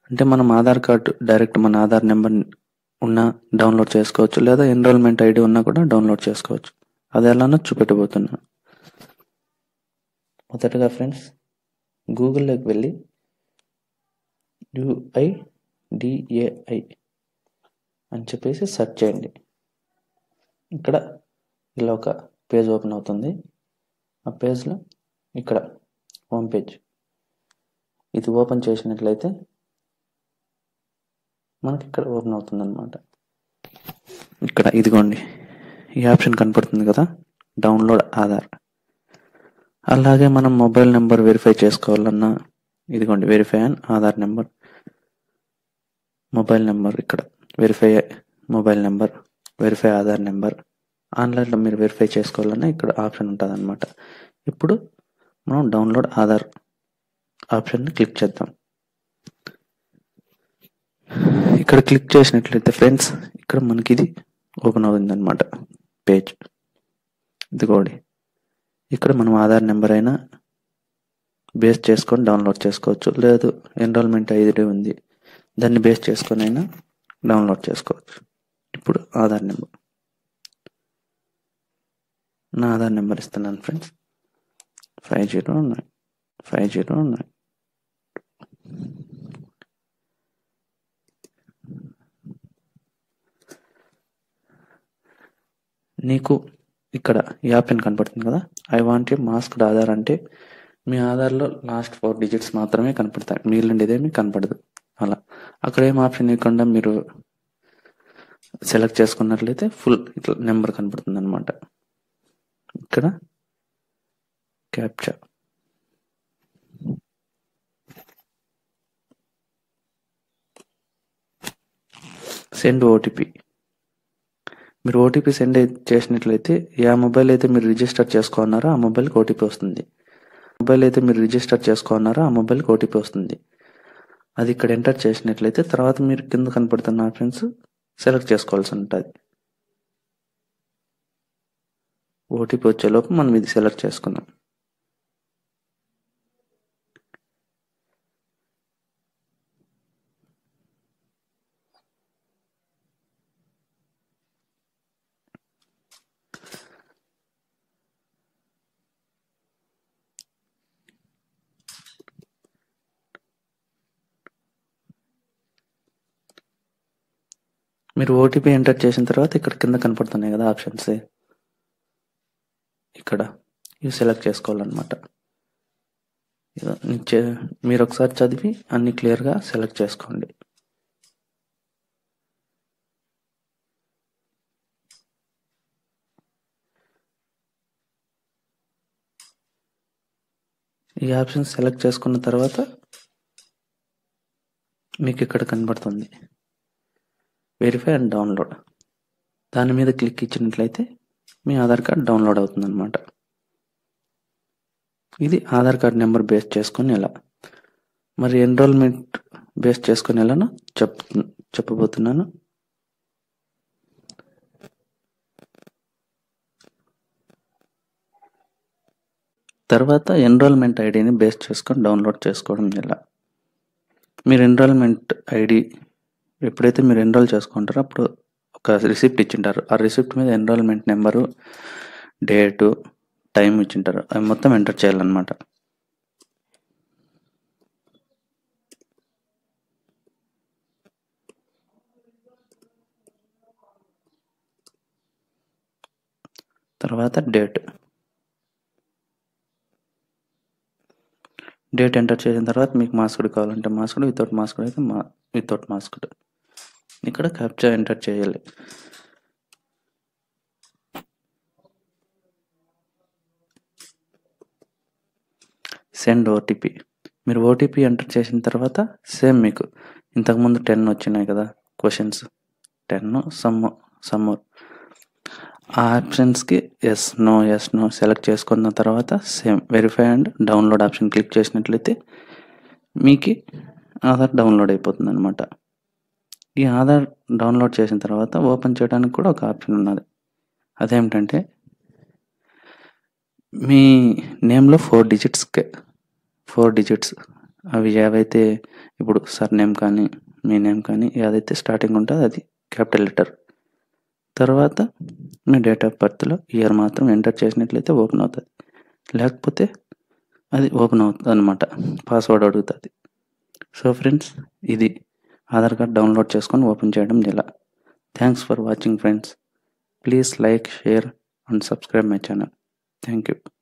అంటే మనం Aadhaar card direct మన ఆధార్ నెంబర్ ఉన్నా డౌన్లోడ్ చేసుకోవచ్చు లేదా ఎన్రోల్మెంట్ ఐడి ఉన్నా కూడా డౌన్లోడ్ చేసుకోవచ్చు అది ఎలానో చూపెట్టబోతున్నాను మొదటగా ఫ్రెండ్స్ గూగుల్లోకి వెళ్ళి యుఐడిఏఐ అని చెప్పేసి సెర్చ్ చేయండి ఇక్కడ ఇలా ఒక పేజ్ ఓపెన్ అవుతుంది ఆ పేజ్లో ఇక్కడ హోమ్ పేజ్ ఇది ఓపెన్ చేసినట్లయితే మనకి ఇక్కడ ఓపెన్ అవుతుంది అనమాట ఇక్కడ ఇదిగోండి ఈ ఆప్షన్ కనపడుతుంది కదా డౌన్లోడ్ ఆధార్ అలాగే మనం మొబైల్ నెంబర్ వెరిఫై చేసుకోవాలన్నా ఇదిగోండి verify and Aadhaar number mobile number ఇక్కడ verify mobile number verify Aadhaar number ఆన్లైన్లో మీరు వెరిఫై చేసుకోవాలన్నా ఇక్కడ ఆప్షన్ ఉంటుంది అనమాట ఇప్పుడు మనం డౌన్లోడ్ ఆధార్ ఆప్షన్ని క్లిక్ చేద్దాం ఇక్కడ క్లిక్ చేసినట్లయితే ఫ్రెండ్స్ ఇక్కడ మనకి ఇది ఓపెన్ అవుతుంది అనమాట పేజ్ ఇదిగోండి ఇక్కడ మనం ఆధార్ నెంబర్ అయినా బేస్ చేసుకొని డౌన్లోడ్ చేసుకోవచ్చు లేదు ఎన్రోల్మెంట్ ఐడి ఉంది దాన్ని బేస్ చేసుకొని అయినా డౌన్లోడ్ చేసుకోవచ్చు ఇప్పుడు ఆధార్ నెంబర్ నా ఆధార్ నెంబర్ ఇస్తున్నాను friends five zero nine five zero nine నీకు ఇక్కడ ఈ ఆప్షన్ కనపడుతుంది కదా I want a masked Aadhaar అంటే మీ ఆధార్లో లాస్ట్ ఫోర్ డిజిట్స్ మాత్రమే కనపడతాయి మిగిలిండేదేమీ కనపడదు అలా అక్కడ ఏం ఆప్షన్ ఇవ్వకుండా మీరు సెలెక్ట్ చేసుకున్నట్లయితే ఫుల్ ఇట్లా నెంబర్ కనపడుతుంది అనమాట ఇక్కడ క్యాప్చా సెండ్ ఓటీపీ మీరు ఓటీపీ సెండ్ చేసినట్లయితే ఏ మొబైల్ అయితే మీరు రిజిస్టర్ చేసుకున్నారో ఆ మొబైల్కి ఓటీపీ వస్తుంది మొబైల్ అయితే మీరు రిజిస్టర్ చేసుకున్నారో ఆ మొబైల్కి ఓటీపీ వస్తుంది అది ఇక్కడ ఎంటర్ చేసినట్లయితే తర్వాత మీరు కింద కనపడుతున్న ఆప్షన్స్ సెలెక్ట్ చేసుకోవాల్సి ఉంటుంది ఓటీపీ వచ్చేలోపు మనం ఇది సెలెక్ట్ చేసుకున్నాం మీరు ఓటీపీ ఎంటర్ చేసిన తర్వాత ఇక్కడ కింద కనపడుతున్నాయి కదా ఆప్షన్స్ ఇక్కడ ఇవి సెలెక్ట్ చేసుకోవాలన్నమాట ఇదో నిచ్చే మీరు ఒకసారి చదివి అన్ని క్లియర్గా సెలెక్ట్ చేసుకోండి ఈ ఆప్షన్ సెలెక్ట్ చేసుకున్న తర్వాత మీకు ఇక్కడ కనబడుతుంది వెరిఫై అండ్ డౌన్లోడ్ దాని మీద క్లిక్ ఇచ్చినట్లయితే మీ ఆధార్ కార్డ్ డౌన్లోడ్ అవుతుంది అనమాట ఇది ఆధార్ కార్డ్ నెంబర్ బేస్ చేసుకొని ఎలా మరి ఎన్రోల్మెంట్ బేస్ చేసుకొని ఎలానో చెప్ చెప్పబోతున్నాను తర్వాత ఎన్రోల్మెంట్ ఐడిని బేస్ చేసుకొని డౌన్లోడ్ చేసుకోవడం ఎలా మీరు ఎన్రోల్మెంట్ ఐడి ఎప్పుడైతే మీరు ఎన్రోల్ చేసుకుంటారో అప్పుడు ఒక రిసిప్ట్ ఇచ్చింటారు ఆ రిసిప్ట్ మీద ఎన్రోల్మెంట్ నెంబరు డేటు టైం ఇచ్చింటారు అవి మొత్తం ఎంటర్ చేయాలన్నమాట తర్వాత డేట్ డేట్ ఎంటర్ చేసిన తర్వాత మీకు మాస్కుడ్ కావాలంటే మాస్కుడ్ వితౌట్ మాస్కుడ్ అయితే మా వితౌట్ మాస్కుడ్ ఇక్కడ క్యాప్చర్ ఎంటర్ చేయాలి సెండ్ ఓటీపీ మీరు ఓటీపీ ఎంటర్ చేసిన తర్వాత సేమ్ మీకు ఇంతకుముందు టెన్ వచ్చినాయి కదా క్వశ్చన్స్ టెన్ సమ్ సమ్మర్ ఆ ఆప్షన్స్కి yes no yes no select చేసుకున్న తర్వాత same verify and download option click చేసినట్లయితే మీకు ఆధార్ డౌన్లోడ్ అయిపోతుంది అనమాట ఈ ఆధార్ డౌన్లోడ్ చేసిన తర్వాత ఓపెన్ చేయడానికి కూడా ఒక ఆప్షన్ ఉన్నది అదేమిటంటే మీ నేమ్లో ఫోర్ డిజిట్స్ ఫోర్ డిజిట్స్ అవి ఏవైతే ఇప్పుడు సర్ నేమ్ కానీ మీ నేమ్ కానీ ఏదైతే స్టార్టింగ్ ఉంటుందో అది క్యాపిటల్ లెటర్ తర్వాత మీ డేట్ ఆఫ్ బర్త్లో ఇయర్ మాత్రం ఎంటర్ చేసినట్లయితే ఓపెన్ అవుతుంది లేకపోతే అది ఓపెన్ అవుతుంది అనమాట పాస్వర్డ్ అడుగుతుంది సో ఫ్రెండ్స్ ఇది ఆధార్ కార్డ్ డౌన్లోడ్ చేసుకొని ఓపెన్ చేయడం ఎలా thanks for watching friends please like share and subscribe my channel thank you